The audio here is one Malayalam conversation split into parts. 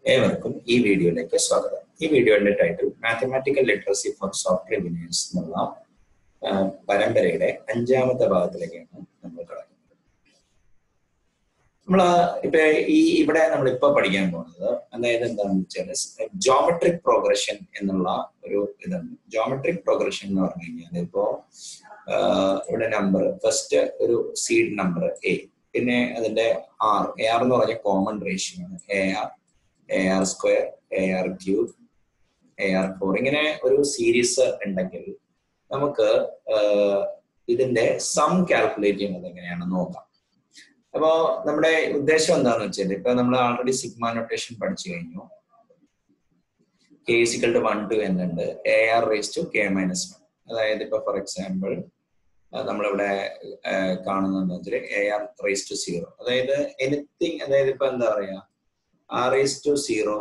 ഏവർക്കും ഈ വീഡിയോയിലേക്ക് സ്വാഗതം ഈ വീഡിയോയുടെ title mathematical literacy for software engineers എന്നുള്ള ആ, പരമ്പരയുടെ അഞ്ചാമത്തെ ഭാഗത്തിലേക്കാണ് നമ്മൾ കിടക്കുന്നത് നമ്മൾ ഇപ്പൊ ഈ ഇവിടെ നമ്മൾ ഇപ്പൊ പഠിക്കാൻ പോകുന്നത് അതായത് എന്താണെന്ന് വെച്ചാൽ ജോമെട്രിക് പ്രോഗ്രഷൻ എന്നുള്ള ഒരു ഇതാണ് ജോമെട്രിക് പ്രോഗ്രഷൻ എന്ന് പറഞ്ഞു കഴിഞ്ഞാൽ ഇപ്പോ ആ, ഇവിടെ നമ്പർ ഫസ്റ്റ് ഒരു സീഡ് നമ്പർ എ പിന്നെ അതിന്റെ ആർ എ ആർ എന്ന് പറഞ്ഞ കോമൺ റേഷ്യോ ആണ് A R A R square A R cube A R four ഇങ്ങനെ ഒരു സീരീസ് ഉണ്ടെങ്കിൽ നമുക്ക് ആഹ്, ഇതിന്റെ സം കാൽക്കുലേറ്റ് ചെയ്യുന്നത് എങ്ങനെയാണെന്ന് നോക്കാം അപ്പോ നമ്മുടെ ഉദ്ദേശം എന്താണെന്ന് വെച്ചാൽ ഇപ്പൊ നമ്മൾ ആൾറെഡി സിഗ്മ നൊട്ടേഷൻ പഠിച്ചു കഴിഞ്ഞു K equal to one to എന്നുണ്ട് A R raise to K minus one അതായത് ഇപ്പൊ ഫോർ എക്സാമ്പിൾ നമ്മളിവിടെ ആഹ്, കാണുന്നത് വെച്ചാൽ A R raise to zero അതായത് എനിത്തിങ് അതായത് ഇപ്പൊ എന്താ പറയാ R raise to zero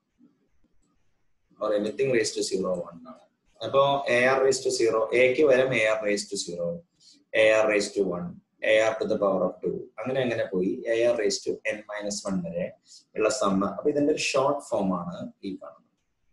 or anything raise to zero one ആണ് അപ്പോ A R raise to zero എക്ക് വരും A R raise to zero A R raise to one A R to the power of two അങ്ങനെ അങ്ങനെ പോയി A R raise to N minus one വരെ ഉള്ള സമ്മ അപ്പൊ ഇതിന്റെ ഒരു ഷോർട്ട് ഫോം ആണ് ഈ കാണുന്നത്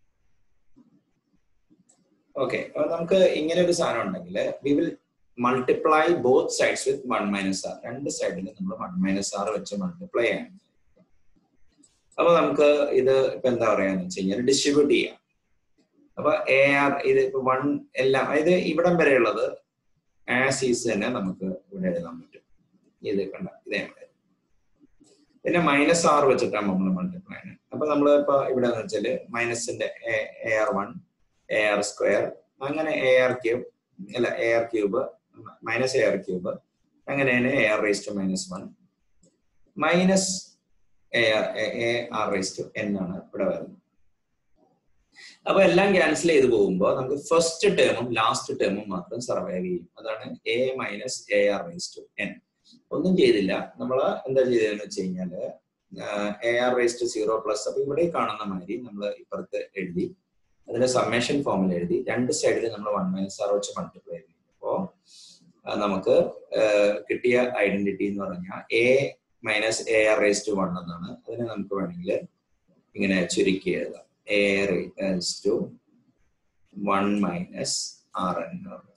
ഓക്കെ അപ്പൊ നമുക്ക് ഇങ്ങനെ ഒരു സാധനം ഉണ്ടെങ്കിൽ we will multiply both sides with one minus R രണ്ട് സൈഡിലും നമ്മൾ വൺ മൈനസ് ആർ വെച്ച് മൾട്ടിപ്ലൈ ചെയ്യണം അപ്പൊ നമുക്ക് ഇത് ഇപ്പൊ എന്താ പറയാന്ന് വെച്ച് കഴിഞ്ഞാൽ ഡിസ്ട്രിബ്യൂട്ട് ചെയ്യാം അപ്പൊ എ ആർ ഇത് ഇപ്പൊ വൺ എല്ലാം അതായത് ഇവിടം വരെയുള്ളത് ആസ് ഈസ് തന്നെ നമുക്ക് ഇവിടെ എഴുതാൻ പറ്റും ഇത് കണ്ട ഇതേ പിന്നെ മൈനസ് ആർ വെച്ചിട്ടാണ് നമ്മൾ മൾട്ടിപ്ലൈ ചെയ്യുന്നത് അപ്പൊ നമ്മൾ ഇപ്പൊ ഇവിടെ എന്ന് വെച്ചാല് മൈനസിന്റെ A R one A R square അങ്ങനെ എ ആർ ക്യൂബ് അല്ല A R cube minus A R cube അങ്ങനെ തന്നെ A R raise to minus one minus A R raise to N ആണ് ഇവിടെ വരുന്നത് അപ്പൊ എല്ലാം ക്യാൻസൽ ചെയ്ത് പോകുമ്പോൾ നമുക്ക് ഫസ്റ്റ് ടേമും ലാസ്റ്റ് ടേമും മാത്രം സർവൈവ് ചെയ്യും അതാണ് A minus A R raise to N ഒന്നും ചെയ്തില്ല നമ്മൾ എന്താ ചെയ്തതെന്ന് വെച്ച് കഴിഞ്ഞാല് A R raise to zero plus അപ്പൊ ഇവിടെ കാണുന്ന മാതിരി നമ്മൾ ഇപ്പുറത്ത് എഴുതി അതിന്റെ സമ്മേഷൻ ഫോമിൽ എഴുതി രണ്ട് സൈഡിൽ നമ്മൾ വൺ മൈനസ് ആർ വെച്ച് മൾട്ടിപ്ലൈ ചെയ്തു അപ്പോ ആ, നമുക്ക് ആ, കിട്ടിയ ഐഡന്റിറ്റി എന്ന് പറഞ്ഞാൽ A minus A R raise to one എന്നാണ് അതിനെ നമുക്ക് വേണമെങ്കിൽ ഇങ്ങനെ ചുരുക്കി എഴുതാം A raise to one minus R എന്ന് പറയും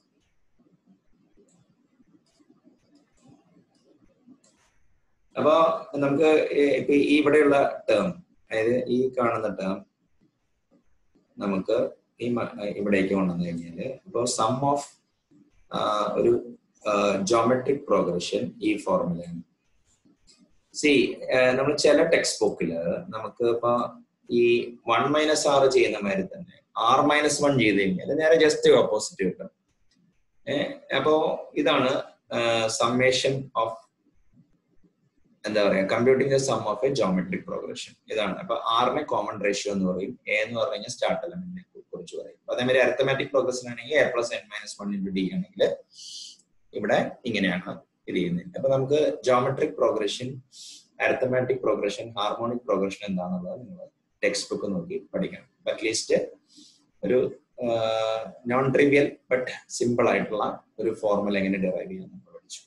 അപ്പോ നമുക്ക് ഈ- ഇപ്പൊ ഈ ഇവിടെയുള്ള ടേം അതായത് ഈ കാണുന്ന ടേം നമുക്ക് ഈ മ- ഇവിടേക്ക് കൊണ്ടുവന്നു കഴിഞ്ഞാല് ഇപ്പോ സം ഓഫ് ഒരു ജോമെട്രിക് പ്രോഗ്രഷൻ ഈ ഫോർമുലയാണ് സി നമ്മൾ ചില ടെക്സ്റ്റ് ബുക്കില് നമുക്ക് ഇപ്പൊ ഈ വൺ മൈനസ് ആർ ചെയ്യുന്ന മാതിരി തന്നെ ആർ മൈനസ് വൺ ചെയ്ത് കഴിഞ്ഞാൽ നേരെ ജസ്റ്റ് ഓപ്പോസിറ്റ് കിട്ടും ഏഹ് അപ്പോ ഇതാണ് സമ്മേഷൻ ഓഫ് എന്താ പറയാ computing sum of a geometric progression ഇതാണ് അപ്പൊ ആറിനെ കോമൺ റേഷ്യോ എന്ന് പറയും എ എന്ന് പറഞ്ഞു കഴിഞ്ഞാൽ സ്റ്റാർട്ട് എലമെന്റിനെ കുറിച്ച് പറയും അപ്പൊ അതേമാതിരി അരിത്തമാറ്റിക് പ്രോഗ്രഷൻ ആണെങ്കിൽ A plus N minus one into D ആണെങ്കിൽ ഇവിടെ ഇങ്ങനെയാണ് ഇത് ചെയ്യുന്നത് അപ്പൊ നമുക്ക് geometric progression arithmetic progression harmonic progression എന്താണെന്നുള്ളത് നിങ്ങൾ ടെക്സ്റ്റ് ബുക്ക് നോക്കി പഠിക്കണം അറ്റ്ലീസ്റ്റ് ഒരു നോൺ ട്രിവിയൽ ബട്ട് സിമ്പിൾ ആയിട്ടുള്ള ഒരു ഫോർമുല എങ്ങനെ ഡിറൈവ് ചെയ്യാൻ നമ്മൾ പഠിച്ചു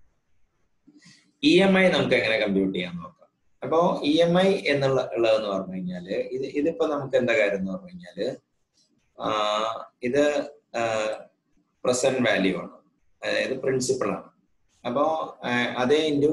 ഇ എം ഐ നമുക്ക് എങ്ങനെ കമ്പ്യൂട്ട് ചെയ്യാൻ നോക്കാം അപ്പോ ഇ എം ഐ എന്നുള്ള ഉള്ളതെന്ന് പറഞ്ഞു കഴിഞ്ഞാല് ഇത് ഇതിപ്പോ നമുക്ക് എന്താ കാര്യം എന്ന് പറഞ്ഞു കഴിഞ്ഞാല് ആ, ഇത് പ്രസന്റ് വാല്യൂ ആണ് അതായത് പ്രിൻസിപ്പിൾ ആണ് അപ്പോ ആ, അതേ into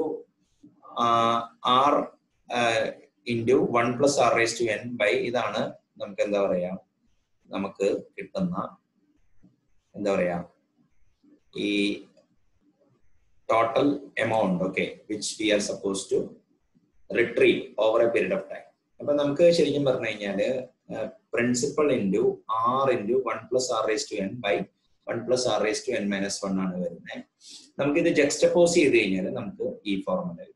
R into one plus R raise to N by ഇതാണ് നമുക്ക് എന്താ പറയാ നമുക്ക് കിട്ടുന്ന എന്താ പറയാ ഈ total amount okay which we are suppose to retrieve over a period of time അപ്പൊ നമുക്ക് ശരിക്കും പറഞ്ഞു കഴിഞ്ഞാല് principal into R into one plus R raise to N by one plus R raise to N minus one ആണ് വരുന്നത് നമുക്ക് ഇത് ജക്സ്റ്റപ്പോസ് ചെയ്ത് കഴിഞ്ഞാൽ നമുക്ക് ഈ ഫോർമുല കിട്ടും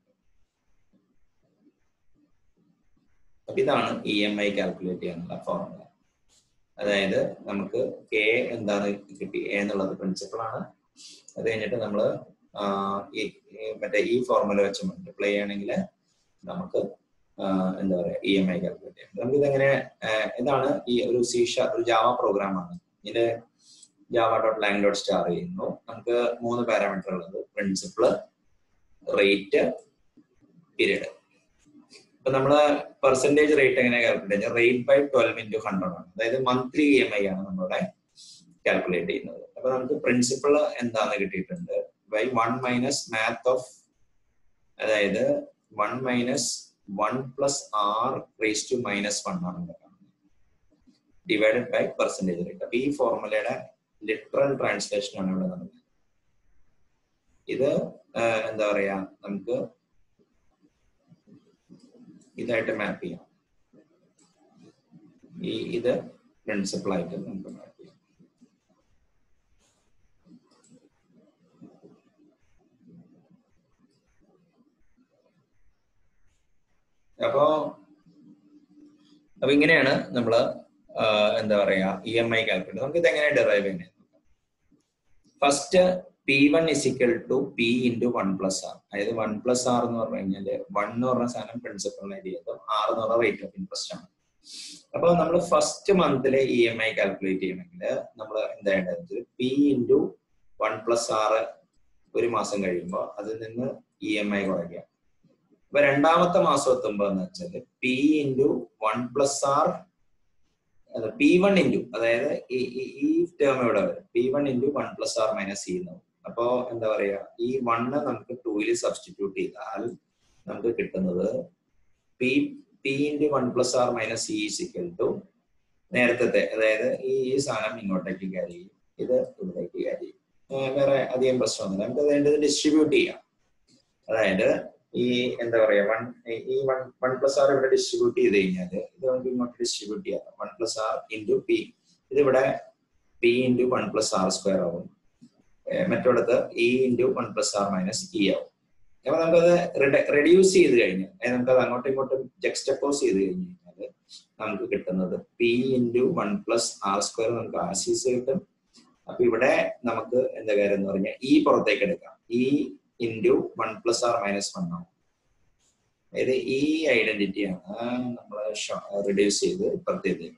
അപ്പൊ ഇതാണ് ഇ എം ഐ കാൽക്കുലേറ്റ് ചെയ്യാനുള്ള ഫോർമുല അതായത് നമുക്ക് കെ എന്താണ് കിട്ടി എ എന്നുള്ളത് പ്രിൻസിപ്പൾ ആണ് അത് കഴിഞ്ഞിട്ട് നമ്മൾ ഈ ഈ മറ്റേ ഈ ഫോർമുല വെച്ച് മൾട്ടിപ്ലൈ ചെയ്യണമെങ്കിൽ നമുക്ക് ആ, എന്താ പറയാ ഇ എം ഐ കാൽക്കുലേറ്റ് ചെയ്യാം നമുക്ക് ഇതെങ്ങനെ ആ, ഇതാണ് ഈ ഒരു സീഷ ഒരു ജാവ പ്രോഗ്രാം ആണ് ഇതിന്റെ Java dot lang dot star ചെയ്യുന്നു നമുക്ക് മൂന്ന് പാരാമീറ്റർ ഉള്ളത് പ്രിൻസിപ്പിള് റേറ്റ് പീരീഡ് ഇപ്പൊ നമ്മള് പെർസെന്റേജ് റേറ്റ് എങ്ങനെ കാൽക്കുലേറ്റ് ചെയ്യുന്നത് rate by twelve into hundred ആണ് അതായത് മന്ത്ലി ഇ എം ഐ ആണ് നമ്മളുടെ കാൽക്കുലേറ്റ് ചെയ്യുന്നത് അപ്പൊ നമുക്ക് പ്രിൻസിപ്പിൾ എന്താന്ന് കിട്ടിയിട്ടുണ്ട് by one minus math of അതായത് one minus one plus R raise to minus one ആണ് ഇവിടെ കാണുന്നത് ഡിവൈഡഡ് ബൈ പെർസെന്റേജ് റേറ്റ് അപ്പൊ ഈ ഫോർമുലയുടെ ലിറ്ററൽ ട്രാൻസ്ലേഷൻ ആണ് ഇവിടെ നടന്നത് ഇത് എന്താ പറയാ നമുക്ക് ഇതായിട്ട് മാപ്പ് ചെയ്യാം ഈ ഇത് പ്രിൻസിപ്പിൾ ആയിട്ട് നമുക്ക് മാപ്പ് ചെയ്യാം അപ്പോ അപ്പൊ ഇങ്ങനെയാണ് നമ്മള് എന്താ പറയാ ഇ എം ഐ കാൽക്കുലേറ്റ് നമുക്ക് ഇത് എങ്ങനെ ഡെറൈവ് ചെയ്യുന്നത് first P one is equal to P into one plus R അതായത് വൺ പ്ലസ് ആർ എന്ന് പറഞ്ഞു കഴിഞ്ഞാല് വൺ എന്ന് പറഞ്ഞ സാധനം പ്രിൻസിപ്പളിനായിട്ട് ചെയ്തതും ആർ എന്ന് പറഞ്ഞ റേറ്റ് ഓഫ് ഇൻട്രസ്റ്റ് ആണ് അപ്പൊ നമ്മൾ ഫസ്റ്റ് മന്തിലെ ഇ എം ഐ കാൽക്കുലേറ്റ് ചെയ്യണമെങ്കിൽ നമ്മൾ എന്താ വേണ്ടത് P into one plus R ഒരു മാസം കഴിയുമ്പോൾ അതിൽ നിന്ന് ഇ എം ഐ കുറയ്ക്കുക അപ്പൊ രണ്ടാമത്തെ മാസം എത്തുമ്പോൾ എന്ന് വെച്ചാൽ P into one plus R P one into അതായത് ഈ ടേം ഇവിടെ വരും P one into one plus R minus C എന്നാവും അപ്പോ എന്താ പറയാ ഈ വണ്ണ് നമുക്ക് ടൂയിൽ സബ്സ്റ്റിറ്റ്യൂട്ട് ചെയ്താൽ നമുക്ക് കിട്ടുന്നത് P P into one plus R minus C is equal to നേരത്തെ അതായത് ഈ ഈ സാധനം ഇങ്ങോട്ടേക്ക് ക്യാരി ചെയ്യും ഇത് ഇവിടേക്ക് ക്യാരി ചെയ്യും വേറെ അധികം പ്രശ്നമൊന്നുമില്ല നമുക്ക് അതിൻ്റെ ഡിസ്ട്രിബ്യൂട്ട് ചെയ്യാം അതായത് ഈ എന്താ പറയാ വൺ ഈ വൺ വൺ പ്ലസ് ആർ ഇവിടെ ഡിസ്ട്രിബ്യൂട്ട് ചെയ്ത് കഴിഞ്ഞാൽ ഇത് നമുക്ക് ഇങ്ങോട്ട് ഡിസ്ട്രിബ്യൂട്ട് ചെയ്യാം one plus R into P ഇതിവിടെ P into one plus R square ആവും മറ്റോടത്ത് E into one plus R minus E ആവും അപ്പൊ നമുക്കത് റെഡ്യൂസ് ചെയ്ത് കഴിഞ്ഞ് നമുക്കത് അങ്ങോട്ടും ഇങ്ങോട്ടും ജക്സ്റ്റപ്പോസ് ചെയ്ത് കഴിഞ്ഞ് കഴിഞ്ഞാൽ നമുക്ക് കിട്ടുന്നത് P into one plus R square നമുക്ക് ആർ സി സി കിട്ടും അപ്പൊ ഇവിടെ നമുക്ക് എന്താ കാര്യം എന്ന് പറഞ്ഞാൽ ഈ പുറത്തേക്ക് എടുക്കാം E into one plus R minus one ആവും അതായത് ഈ ഐഡന്റിറ്റിയാണ് നമ്മൾ റിഡ്യൂസ് ചെയ്ത് ഇപ്പുറത്തേക്ക്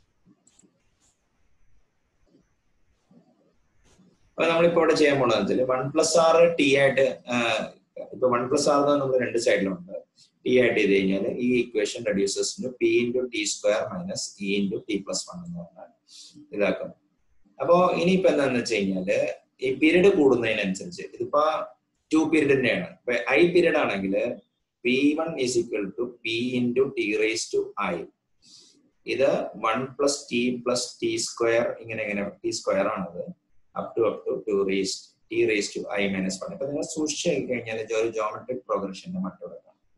അപ്പൊ നമ്മളിപ്പോ ഇവിടെ ചെയ്യാൻ പോണെന്ന് വെച്ചാൽ വൺ പ്ലസ് ആർ ടി ആയിട്ട് ഇപ്പൊ വൺ പ്ലസ് ആർ നമ്മൾ രണ്ട് സൈഡിലുണ്ട് ടി ആയിട്ട് ചെയ്ത് കഴിഞ്ഞാൽ ഈ equation reduces P into T square minus E into T plus one എന്ന് പറഞ്ഞാൽ ഇതാക്കും അപ്പോ ഇനിയിപ്പോ എന്താന്ന് വെച്ച് കഴിഞ്ഞാല് ഈ പീരീഡ് കൂടുന്നതിനനുസരിച്ച് ഇതിപ്പോ ടു പീരീഡിന്റെയാണ് ഇപ്പൊ ഐ പീരീഡ് ആണെങ്കിൽ P one is equal to P into T raise to I ഇത് one plus T plus T square ഇങ്ങനെ ഇങ്ങനെ ടി സ്ക്വയർ ആണത് up to up to to raise T raise to I minus one ഇപ്പൊ നിങ്ങൾ സൂക്ഷിച്ചു കഴിഞ്ഞാൽ ഒരു ജോമെട്രിക് പ്രോഗ്രഷന്റെ മറ്റൊരു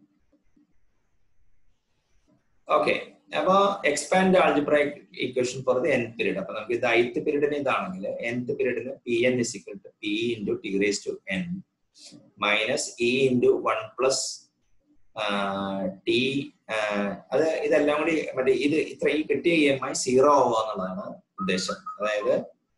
ഓക്കെ അപ്പൊ expand algebraic equation for the N period അപ്പൊ നമുക്ക് ഇത് ഐത്ത് പീരീഡിന് ഇതാണെങ്കിൽ nth പീരീഡിന് P N is equal to P into T raise to N minus E into one plus T അത് ഇതെല്ലാം കൂടി മറ്റേ ഇത് ഇത്ര ഈ കിട്ടിയ ഇ എം ഐ സീറോ ആവുക എന്നുള്ളതാണ് ഉദ്ദേശം അതായത്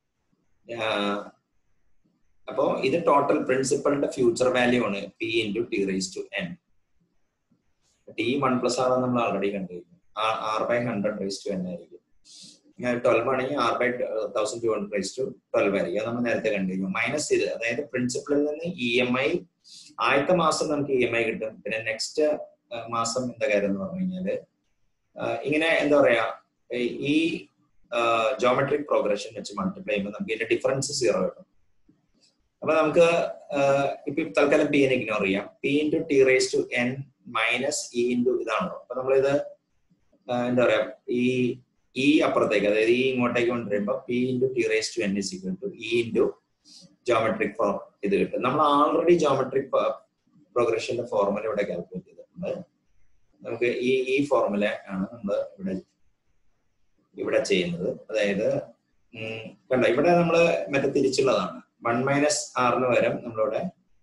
അപ്പോ ഇത് ടോട്ടൽ പ്രിൻസിപ്പളിന്റെ ഫ്യൂച്ചർ വാല്യൂ ആണ് P into T raise to N T one plus R നമ്മൾ ഓൾറെഡി കണ്ടുകഴിഞ്ഞു R by hundred raise to N ആയിരിക്കും ട്വൽവ് ആണെങ്കിൽ R by thousand two hundred raise to twelve ആയിരിക്കും നമ്മൾ നേരത്തെ കണ്ടു കഴിഞ്ഞു മൈനസ് ഇത് അതായത് പ്രിൻസിപ്പളിൽ നിന്ന് ഇ എം ഐ ആദ്യത്തെ മാസം നമുക്ക് ഇ എം ഐ കിട്ടും പിന്നെ നെക്സ്റ്റ് മാസം എന്താ കാര്യം എന്ന് പറഞ്ഞു കഴിഞ്ഞാല് ഇങ്ങനെ എന്താ പറയാ ഈ ജോമെട്രിക് പ്രോഗ്രഷൻ വെച്ച് മൾട്ടിപ്ലൈ ചെയ്യുമ്പോൾ നമുക്ക് ഇതിന്റെ ഡിഫറൻസ് സീറോ കിട്ടും അപ്പൊ നമുക്ക് ഇപ്പൊ തൽക്കാലം പി എൻ ഇഗ്നോർ ചെയ്യാം P into T raise to N minus E into ഇതാണല്ലോ അപ്പൊ നമ്മളിത് എന്താ പറയാ ഈ ഈ അപ്പുറത്തേക്ക് അതായത് ഈ ഇങ്ങോട്ടേക്ക് കൊണ്ടുവരുമ്പോൾ P into T raise to N is equal to E into geometric for ഇത് കിട്ടും നമ്മൾ ആൾറെഡി ജോമെട്രിക് പ്രോഗ്രഷന്റെ ഫോർമുല ഇവിടെ കാൽക്കുലേറ്റ് ചെയ്തിട്ടുണ്ട് നമുക്ക് ഈ ഈ ഫോർമുല ആണ് നമ്മൾ ഇവിടെ ഇവിടെ ചെയ്യുന്നത് അതായത് കണ്ട ഇവിടെ നമ്മൾ മറ്റേ തിരിച്ചുള്ളതാണ് വൺ മൈനസ് ആറിന് പകരം നമ്മളിവിടെ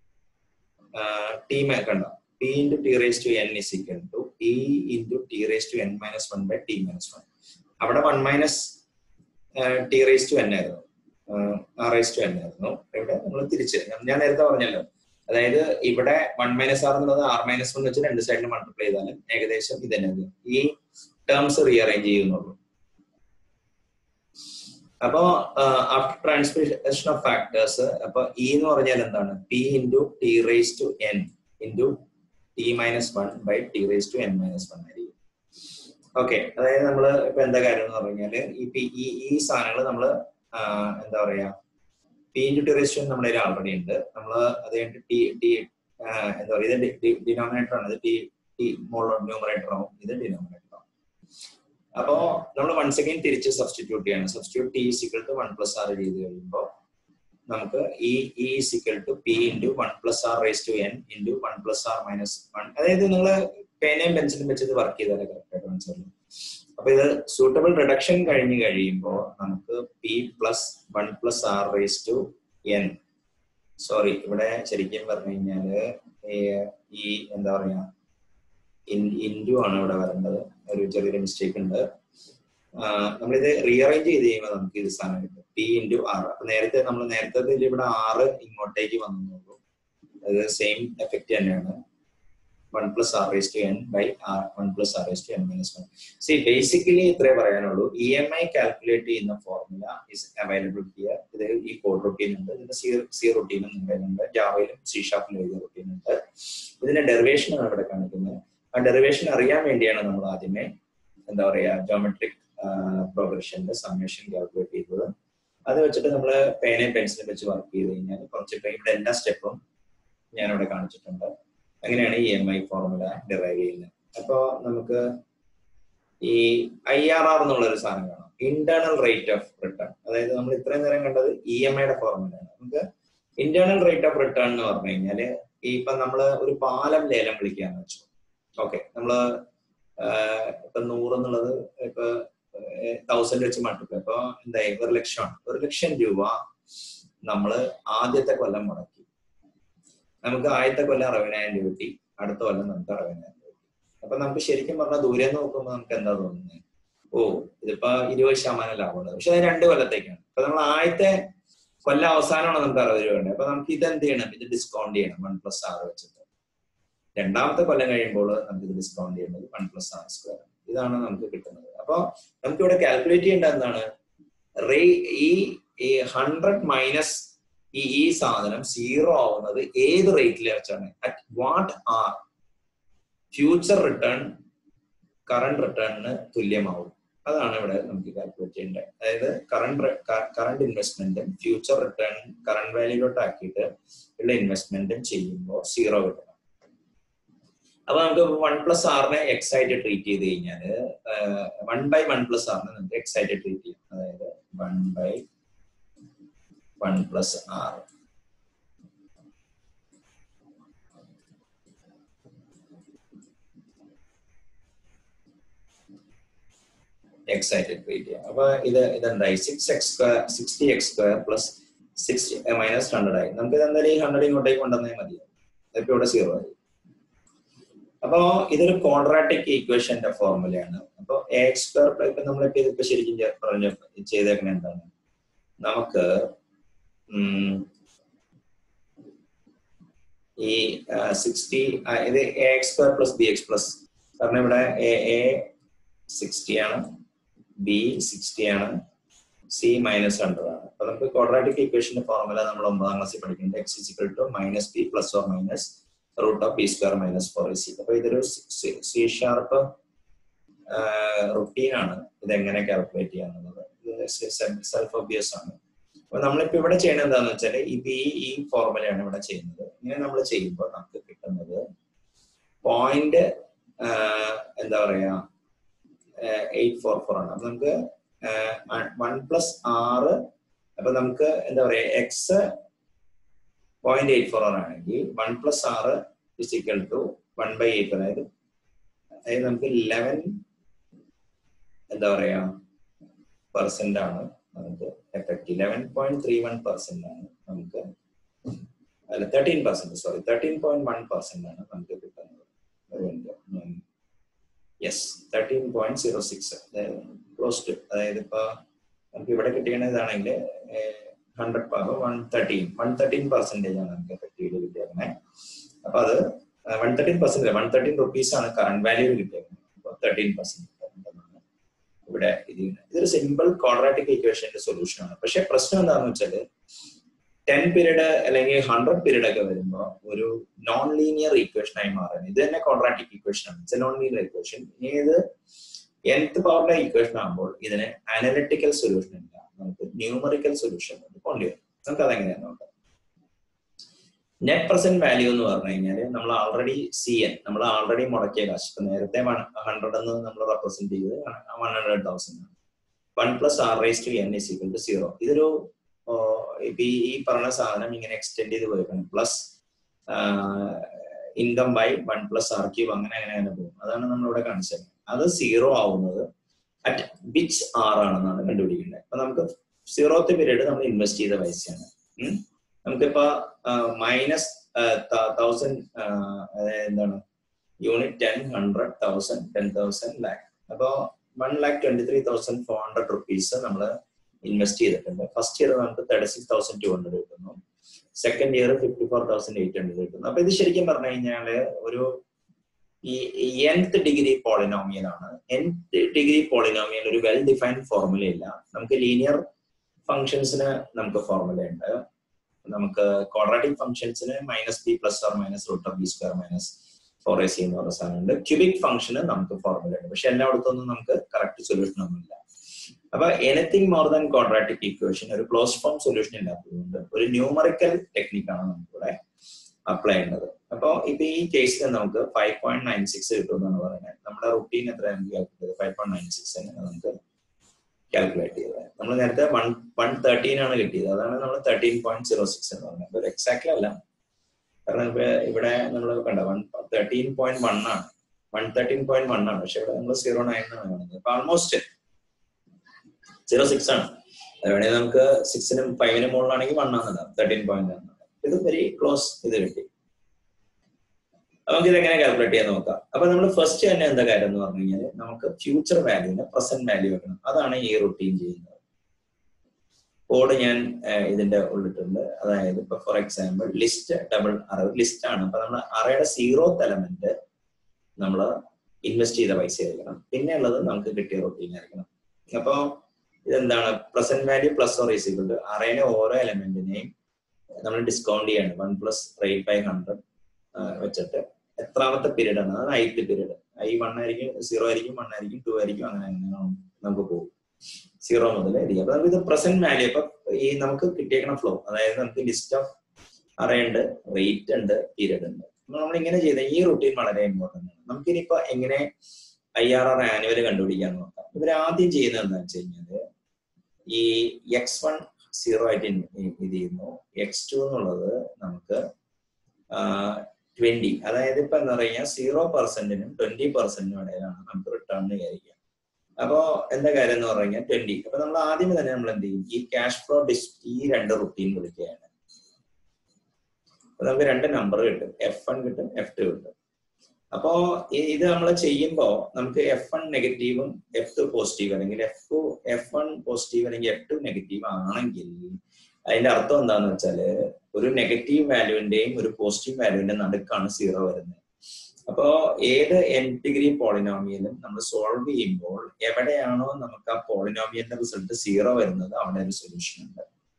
ടി കണ്ടോ P into T raise to N is equal to E into T raise to N minus one by T minus one അവിടെ one minus T raise to N ആയിരുന്നു ആർ റേസ് ടു എൻ ആയിരുന്നു ഇവിടെ നമ്മൾ തിരിച്ച് ഞാൻ നേരത്തെ പറഞ്ഞല്ലോ അതായത് ഇവിടെ വൺ മൈനസ് ആർ എന്നുള്ളത് ആർ മൈനസ് വൺ വെച്ച് രണ്ട് സൈഡിൽ മൾട്ടിപ്ലൈ ചെയ്താലും ഏകദേശം ഇത് തന്നെ ഈ ടേംസ് റീഅറേഞ്ച് ചെയ്യുന്നുള്ളൂ അപ്പോ ആഫ്റ്റർ ട്രാൻസ്മിഷൻ ഓഫ് ഫാക്ടേഴ്സ് അപ്പൊ ഇ എന്ന് പറഞ്ഞാൽ എന്താണ് P into T raise to N into T minus one by T raise to N minus one ആയിരിക്കും ഓക്കെ അതായത് നമ്മൾ ഇപ്പൊ എന്താ കാര്യം എന്ന് പറഞ്ഞു കഴിഞ്ഞാല് ഈ പി- ഈ ഈ സാധനങ്ങൾ നമ്മൾ എന്താ പറയാ P into T raise to നമ്മുടെ കയ്യിൽ ആൾറെഡി ഉണ്ട് നമ്മൾ അത് കഴിഞ്ഞിട്ട് ടി ടി എന്താ പറയുക ഇത് ഡിനോമിനേറ്റർ ആണ് ഇത് ടി ടി മോൾ ന്യൂമറേറ്റർ ആവും ഇത് ഡിനോമിനേറ്റർ ആവും അപ്പോ നമ്മൾ വൺസ് അഗൈൻ തിരിച്ച് സബ്സ്റ്റിറ്റ്യൂട്ട് ചെയ്യണം substitute T equal to one plus R ചെയ്ത് കഴിയുമ്പോൾ നമുക്ക് ഈ E equal to P into one plus R raise to N into one plus R minus one അതായത് നിങ്ങൾ പേനയും പെൻസിലും വെച്ച് ഇത് വർക്ക് ചെയ്താലേ കറക്റ്റ് ആയിട്ട് മനസ്സിലാവും അപ്പൊ ഇത് സൂട്ടബിൾ റിഡക്ഷൻ കഴിഞ്ഞ് കഴിയുമ്പോൾ നമുക്ക് P plus one plus R raise to N sorry ഇവിടെ ശരിക്കും പറഞ്ഞു കഴിഞ്ഞാല് ഈ- ഈ എന്താ പറയാ ഇൻഡു ആണ് ഇവിടെ വരേണ്ടത് ഒരു ചെറിയൊരു മിസ്റ്റേക്ക് ഉണ്ട് ആ, നമ്മളിത് റീഅറേഞ്ച് ചെയ്ത് കഴിയുമ്പോൾ നമുക്ക് ഇത് സാധനം കിട്ടും പി ഇൻറ്റു ആർ അപ്പൊ നേരത്തെ നമ്മൾ നേരത്തെ ഇതിൽ ഇവിടെ ആറ് ഇങ്ങോട്ടേക്ക് വന്നു അത് സെയിം എഫക്റ്റ് തന്നെയാണ് one plus R S to N by R one plus R S to N minus one C basically ഇത്രേ പറയാനുള്ളൂ ഇ എം ഐ കാൽക്കുലേറ്റ് ചെയ്യുന്ന ഫോർമുല ഇസ് അവൈലബിൾ ഹിയർ ഇത് ഈ കോഡ് റൊട്ടീൻ ഉണ്ട് ഇതിന്റെ സി സി റൊട്ടീനും ഉണ്ട് ജാവയിലും സി ഷാപ്പിലും എഴുതിയ റൊട്ടീൻ ഉണ്ട് ഇതിന്റെ ഡെറിവേഷൻ ആണ് ഇവിടെ കാണിക്കുന്നത് ആ ഡെറിവേഷൻ അറിയാൻ വേണ്ടിയാണ് നമ്മൾ ആദ്യമേ എന്താ പറയാ ജോമെട്രിക് പ്രോഗ്രഷന്റെ സമ്മേഷൻ കാൽക്കുലേറ്റ് ചെയ്തത് അത് വെച്ചിട്ട് നമ്മൾ പേനയും പെൻസിലും വെച്ച് വർക്ക് ചെയ്ത് കഴിഞ്ഞാൽ കുറച്ച് ഇപ്പൊ ഇവിടെ എല്ലാ സ്റ്റെപ്പും ഞാനിവിടെ കാണിച്ചിട്ടുണ്ട് അങ്ങനെയാണ് ഈ എം ഐ ഫോർമുല ഡിറൈവ് ചെയ്യുന്നത് അപ്പോ നമുക്ക് ഈ ഐ ആർ ആർ എന്നുള്ള ഒരു സാധനം കാണാം ഇന്റേണൽ റേറ്റ് ഓഫ് റിട്ടേൺ അതായത് നമ്മൾ ഇത്രയും നേരം കണ്ടത് ഇ എം ഐയുടെ ഫോർമുലയാണ് നമുക്ക് ഇന്റേണൽ റേറ്റ് ഓഫ് റിട്ടേൺ എന്ന് പറഞ്ഞു കഴിഞ്ഞാല് ഈ ഇപ്പൊ നമ്മള് ഒരു പാലം ലേലം വിളിക്കാന്ന് വെച്ചു ഓക്കെ നമ്മള് ആഹ് ഇപ്പൊ നൂറ് എന്നുള്ളത് ഇപ്പൊ തൗസൻഡ് വെച്ച് മട്ടിപ്പ് ഇപ്പൊ എന്തായി ഒരു ലക്ഷമാണ് ഒരു ലക്ഷം രൂപ നമ്മള് ആദ്യത്തെ കൊല്ലം മുടക്കി നമുക്ക് ആദ്യത്തെ കൊല്ലം അറുപതിനായിരം രൂപ കിട്ടി അടുത്ത കൊല്ലം നമുക്ക് അറുപതിനായിരം രൂപ കിട്ടി അപ്പൊ നമുക്ക് ശരിക്കും പറഞ്ഞാൽ ദൂരെ നിന്ന് നോക്കുമ്പോൾ നമുക്ക് എന്താ തോന്നുന്നത് ഓ ഇതിപ്പോ ഇരുപത് ശതമാനം ലാഭമുണ്ട് പക്ഷെ അത് രണ്ട് കൊല്ലത്തേക്കാണ് അപ്പൊ നമ്മൾ ആദ്യത്തെ കൊല്ലം അവസാനമാണ് നമുക്ക് അറുപത് രൂപ ഉണ്ട് അപ്പൊ നമുക്ക് ഇത് എന്ത് ചെയ്യണം ഇത് ഡിസ്കൗണ്ട് ചെയ്യണം വൺ പ്ലസ് ആറ് വെച്ചിട്ട് രണ്ടാമത്തെ കൊല്ലം കഴിയുമ്പോൾ നമുക്ക് ഇത് ഡിസ്കൗണ്ട് ചെയ്യേണ്ടത് വൺ പ്ലസ് ആർ സ്ക്വയർ ഇതാണ് നമുക്ക് കിട്ടുന്നത് അപ്പൊ നമുക്ക് ഇവിടെ കാൽക്കുലേറ്റ് ചെയ്യേണ്ട എന്താണ് റേ ഈ ഈ ഹൺഡ്രഡ് മൈനസ് ഈ ഈ സാധനം സീറോ ആവുന്നത് ഏത് റേറ്റിൽ വെച്ചാണ് at what R future return current റിട്ടേണിന് തുല്യമാവും അതാണ് ഇവിടെ നമുക്ക് കാൽക്കുലേറ്റ് ചെയ്യേണ്ടത് അതായത് കറണ്ട് കറണ്ട് ഇൻവെസ്റ്റ്മെന്റും ഫ്യൂച്ചർ റിട്ടേൺ കറണ്ട് വാല്യൂലോട്ട് ആക്കിയിട്ട് ഉള്ള ഇൻവെസ്റ്റ്മെന്റും ചെയ്യുമ്പോൾ സീറോ കിട്ടണം അപ്പൊ നമുക്ക് വൺ പ്ലസ് ആറിനെ എക്സ് ആയിട്ട് ട്രീറ്റ് ചെയ്ത് കഴിഞ്ഞാല് വൺ ബൈ വൺ പ്ലസ് ആറിനെ നമുക്ക് എക്സ് ആയിട്ട് ട്രീറ്റ് ചെയ്യാം അതായത് one by one plus R X ആയിട്ട് ട്രീറ്റ് ചെയ്യാം അപ്പൊ ഇത് ഇതെന്തായി six X square sixty X square plus sixty minus hundred ആയി നമുക്ക് ഇത് എന്തായാലും ഈ ഹൺഡ്രഡ് ഇങ്ങോട്ടേക്ക് കൊണ്ടുവന്നേ മതി ഇപ്പൊ ഇവിടെ സീറോ ആയി അപ്പോ ഇതൊരു കോൺട്രാറ്റിക് ഈക്വേഷന്റെ ഫോർമുലയാണ് അപ്പൊ എക്സ് സ്ക്വയർ ഇപ്പൊ നമ്മളിപ്പോ ഇതിപ്പോ ശരിക്കും ചെ- പറഞ്ഞു ചെയ്തേക്കണ എന്താണ് നമുക്ക് ഉം, ഈ സിക്സ്റ്റി ഇത് A X square plus B X plus കാരണം ഇവിടെ എ എ സിക്സ്റ്റി ആണ് ബി സിക്സ്റ്റി ആണ് സി മൈനസ് ഹൺഡ്രഡ് ആണ് അപ്പൊ നമുക്ക് ക്വാഡ്രാറ്റിക് ഇക്വേഷന്റെ ഫോർമുല നമ്മൾ ഒമ്പതാം ക്ലാസ്സിൽ പഠിക്കുന്നുണ്ട് X is equal to minus B plus or minus root of B square minus four C അപ്പൊ ഇതൊരു സി ഷാർപ്പ് റുട്ടീൻ ആണ് ഇത് എങ്ങനെ കാൽക്കുലേറ്റ് ചെയ്യാന്നുള്ളത് സെൽഫ് ഒബിയസ് ആണ് അപ്പൊ നമ്മളിപ്പോ ഇവിടെ ചെയ്യുന്നത് എന്താന്ന് വെച്ചാൽ ഇത് ഈ ഈ ഫോർമുലയാണ് ഇവിടെ ചെയ്യുന്നത് ഇങ്ങനെ നമ്മൾ ചെയ്യുമ്പോൾ നമുക്ക് കിട്ടുന്നത് പോയിന്റ് എന്താ പറയാ എയ്റ്റ് ഫോർ ഫോർ ആണ് അപ്പൊ നമുക്ക് വൺ പ്ലസ് ആറ് അപ്പൊ നമുക്ക് എന്താ പറയാ എക്സ് പോയിന്റ് എയ്റ്റ് ഫോർ ആണെങ്കിൽ one plus R is equal to one by eight അതായത് അതായത് നമുക്ക് ലെവൻ എന്താ പറയാ പെർസെന്റ് ആണ് നമുക്ക് effect eleven point three one percent ആണ് നമുക്ക് അല്ല thirteen percent sorry thirteen point one percent ആണ് നമുക്ക് കിട്ടുന്നത് yes thirteen point zero six close to അതായത് ഇപ്പൊ നമുക്ക് ഇവിടെ കിട്ടിയ ഇതാണെങ്കിൽ hundred one thirteen one thirteen percentage ആണ് നമുക്ക് എഫക്റ്റീവ് കിട്ടിയേക്കുന്നത് അപ്പൊ അത് one thirteen percent one thirteen rupees ആണ് കറണ്ട് വാല്യൂ കിട്ടിയേക്കുന്നത് അപ്പൊ തേർട്ടീൻ പെർസെന്റ് ഇവിടെ ഇത് ചെയ്യുന്നത് ഇതൊരു സിമ്പിൾ ക്വാഡ്രാറ്റിക് ഇക്വേഷന്റെ സൊല്യൂഷൻ ആണ് പക്ഷെ പ്രശ്നം എന്താണെന്ന് വെച്ചാല് ടെൻ പീരീഡ് അല്ലെങ്കിൽ ഹൺഡ്രഡ് പീരീഡ് ഒക്കെ വരുമ്പോൾ ഒരു നോൺ ലീനിയർ ഇക്വേഷൻ ആയി മാറുന്നത് ഇത് തന്നെ ക്വാഡ്രാറ്റിക് ഇക്വേഷൻ ആണ് ഇറ്റ്സ് നോൺ ലീനിയർ ഇക്വേഷൻ ഇനി ഇത് nth പവറിന്റെ ഇക്വേഷൻ ആകുമ്പോൾ ഇതിന് അനലിറ്റിക്കൽ സൊല്യൂഷൻ ഇല്ല നമുക്ക് ന്യൂമറിക്കൽ സൊല്യൂഷൻ കൊണ്ടുവരും നമുക്ക് അതെങ്ങനെയാണ് നോക്കാം നെറ്റ് പ്രസന്റ് വാല്യൂ എന്ന് പറഞ്ഞു കഴിഞ്ഞാൽ നമ്മൾ ആൾറെഡി സി എൻ നമ്മൾ ആൾറെഡി മുടക്കിയ കാശ് ഇപ്പൊ നേരത്തെ ഹൺഡ്രഡ് എന്ന് നമ്മൾ റെപ്രസെന്റ് ചെയ്തത് വൺ ഹൺഡ്രഡ് തൗസൻഡ് ആണ് one plus R raise to N is equal to zero ഇതൊരു ഇപ്പൊ ഈ പറഞ്ഞ സാധനം ഇങ്ങനെ എക്സ്റ്റെൻഡ് ചെയ്ത് പോയിക്കണം plus income by one plus R cube അങ്ങനെ അങ്ങനെ അങ്ങനെ പോകും അതാണ് നമ്മൾ ഇവിടെ കാണിച്ചത് അത് സീറോ ആവുന്നത് അറ്റ് വിച്ച് ആർ ആണെന്നാണ് കണ്ടുപിടിക്കേണ്ടത് അപ്പൊ നമുക്ക് സീറോത്ത് പീരീഡ് നമ്മൾ ഇൻവെസ്റ്റ് ചെയ്ത പൈസയാണ് നമുക്കിപ്പോ മൈനസ് തൗസൻഡ് എന്താണ് unit ten hundred thousand ten thousand lakh അപ്പോ one lakh twenty three thousand four hundred rupees നമ്മൾ ഇൻവെസ്റ്റ് ചെയ്തിട്ടുണ്ട് ഫസ്റ്റ് ഇയർ നമുക്ക് thirty six thousand two hundred കിട്ടുന്നു second year fifty four thousand eight hundred കിട്ടുന്നു അപ്പൊ ഇത് ശരിക്കും പറഞ്ഞു കഴിഞ്ഞാല് ഒരു ഈ എൻത്ത് ഡിഗ്രി പോളിനോമിയൽ ആണ് എൻത്ത് ഡിഗ്രി പോളിനോമിയൽ ഒരു വെൽ ഡിഫൈൻഡ് ഫോർമുല ഇല്ല നമുക്ക് ലീനിയർ ഫംഗ്ഷൻസിന് നമുക്ക് ഫോർമുല ഉണ്ട് നമുക്ക് quadratic ഫംഗ്ഷൻസിന് minus B plus or minus root of B square minus four A C എന്ന് പറയുന്ന സാധനമുണ്ട് ക്യൂബിക് ഫംഗ്ഷന് നമുക്ക് ഫോർമുല ഉണ്ട് പക്ഷെ എല്ലായിടത്തൊന്നും നമുക്ക് കറക്റ്റ് സൊല്യൂഷൻ ഒന്നുമില്ല അപ്പൊ anything more than quadratic equation ഒരു ക്ലോസ് ഫോം സൊല്യൂഷൻ ഇല്ലാത്തതുകൊണ്ട് ഒരു ന്യൂമറിക്കൽ ടെക്നിക്കാണ് നമുക്കിവിടെ അപ്ലൈ ചെയ്യേണ്ടത് അപ്പൊ ഇപ്പൊ ഈ കേസിൽ നമുക്ക് ഫൈവ് പോയിന്റ് നയൻ സിക്സ് കിട്ടും എന്നാണ് പറയുന്നത് നമ്മുടെ റുട്ടീൻ എത്ര calculate five point nine six നമുക്ക് കാൽക്കുലേറ്റ് ചെയ്തത് നമ്മൾ നേരത്തെ വൺ വൺ തേർട്ടീൻ ആണ് കിട്ടിയത് അതാണ് നമ്മൾ തേർട്ടീൻ പോയിന്റ് സീറോ സിക്സ് എന്ന് പറഞ്ഞത് ഒരു എക്സാക്ട്ലി അല്ല കാരണം ഇപ്പൊ ഇവിടെ നമ്മൾ കണ്ട വൺ തേർട്ടീൻ പോയിന്റ് വൺ ആണ് വൺ തേർട്ടീൻ പോയിന്റ് വൺ ആണ് പക്ഷെ ഇവിടെ നമ്മൾ സീറോ നയൻ എന്നാണ് കാണുന്നത് അപ്പൊ ആൾമോസ്റ്റ് സീറോ സിക്സ് ആണ് അതുവേണമെങ്കിൽ നമുക്ക് സിക്സിനും ഫൈവിനും മുകളിലാണെങ്കിൽ വൺ ആണ് തേർട്ടീൻ പോയിന്റ് ആണ് ഇത് വെരി ക്ലോസ് ഇത് കിട്ടി നമുക്ക് ഇതെങ്ങനെ കാൽക്കുലേറ്റ് ചെയ്യാൻ നോക്കാം അപ്പൊ നമ്മൾ ഫസ്റ്റ് തന്നെ എന്താ കാര്യം എന്ന് പറഞ്ഞു കഴിഞ്ഞാൽ നമുക്ക് ഫ്യൂച്ചർ വാല്യൂവിന് പ്രസന്റ് വാല്യൂ വെക്കണം അതാണ് ഈ റുട്ടീൻ ചെയ്യുന്നത് കോഡ് ഞാൻ ഇതിന്റെ ഉള്ളിട്ടുണ്ട് അതായത് ഇപ്പൊ for example list double array list ആണ് അപ്പൊ നമ്മൾ അറയുടെ സീറോത്ത് എലമെന്റ് നമ്മൾ ഇൻവെസ്റ്റ് ചെയ്ത പൈസ ആയിരിക്കണം പിന്നെ ഉള്ളത് നമുക്ക് കിട്ടിയ റുട്ടീൻ ആയിരിക്കണം അപ്പോ ഇതെന്താണ് present value plus or is equal to അറയിലെ ഓരോ എലമെന്റിനെയും നമ്മൾ ഡിസ്കൗണ്ട് ചെയ്യാണ് one plus rate by hundred വെച്ചിട്ട് എത്രാമത്തെ പീരീഡ് ആണ് അതാണ് ഐത്ത് പീരീഡ് ഐ വൺ ആയിരിക്കും സീറോ ആയിരിക്കും വൺ ആയിരിക്കും ടു ആയിരിക്കും അങ്ങനെ അങ്ങനെ നമുക്ക് പോകും സീറോ മുതൽ ആയിരിക്കും അപ്പൊ നമുക്ക് ഇത് പ്രസന്റ് വാല്യൂ അപ്പൊ ഈ നമുക്ക് കിട്ടിയേക്കണ ഫ്ലോ അതായത് നമുക്ക് ലിസ്റ്റ് ഓഫ് അറയുണ്ട് റേറ്റ് ഉണ്ട് പീരീഡ് ഉണ്ട് നമ്മൾ ഇങ്ങനെ ചെയ്ത ഈ റുട്ടീൻ വളരെ ഇമ്പോർട്ടന്റ് ആണ് നമുക്ക് ഇനിയിപ്പോ എങ്ങനെ ഐ ആർ ആർ ആനുവൽ കണ്ടുപിടിക്കാൻ നോക്കാം ഇവർ ആദ്യം ചെയ്യുന്നത് എന്താണെന്ന് വെച്ച് കഴിഞ്ഞാല് ഈ എക്സ് വൺ സീറോ ആയിട്ട് ഇത് ചെയ്യുന്നു എക്സ് ടു എന്നുള്ളത് നമുക്ക് ട്വന്റി അതായത് ഇപ്പൊ എന്താ പറയുക സീറോ പെർസെന്റിനും ട്വന്റി പെർസെന്റിനും ഇടയിലാണ് നമുക്ക് റിട്ടേൺ വിചാരിക്കുക അപ്പോ എന്താ കാര്യം എന്ന് പറഞ്ഞു കഴിഞ്ഞാൽ ട്വന്റി അപ്പൊ നമ്മൾ ആദ്യം തന്നെ നമ്മൾ എന്ത് ചെയ്യും ഈ ക്യാഷ് ഫ്ലോ ഡിസ് ഈ രണ്ട് റുട്ടീൻ വിളിക്കുകയാണ് അപ്പൊ നമുക്ക് രണ്ട് നമ്പർ കിട്ടും എഫ് വൺ കിട്ടും എഫ് ടു കിട്ടും അപ്പോ ഇത് നമ്മൾ ചെയ്യുമ്പോൾ നമുക്ക് എഫ് വൺ നെഗറ്റീവും എഫ് ടു പോസിറ്റീവ് അല്ലെങ്കിൽ F two F one positive അല്ലെങ്കിൽ എഫ് ടു നെഗറ്റീവ് ആണെങ്കിൽ അതിന്റെ അർത്ഥം എന്താന്ന് വെച്ചാല് ഒരു നെഗറ്റീവ് വാല്യൂവിന്റെയും ഒരു പോസിറ്റീവ് വാല്യൂവിന്റെ നടുക്കാണ് സീറോ വരുന്നത് അപ്പോ ഏത് എൻ ഡിഗ്രി പോളിനോമിയലും നമ്മൾ സോൾവ് ചെയ്യുമ്പോൾ എവിടെയാണോ നമുക്ക് ആ പോളിനോമിയലിന്റെ റിസൾട്ട് സീറോ വരുന്നത് അവിടെ ഒരു സൊല്യൂഷൻ ഉണ്ട്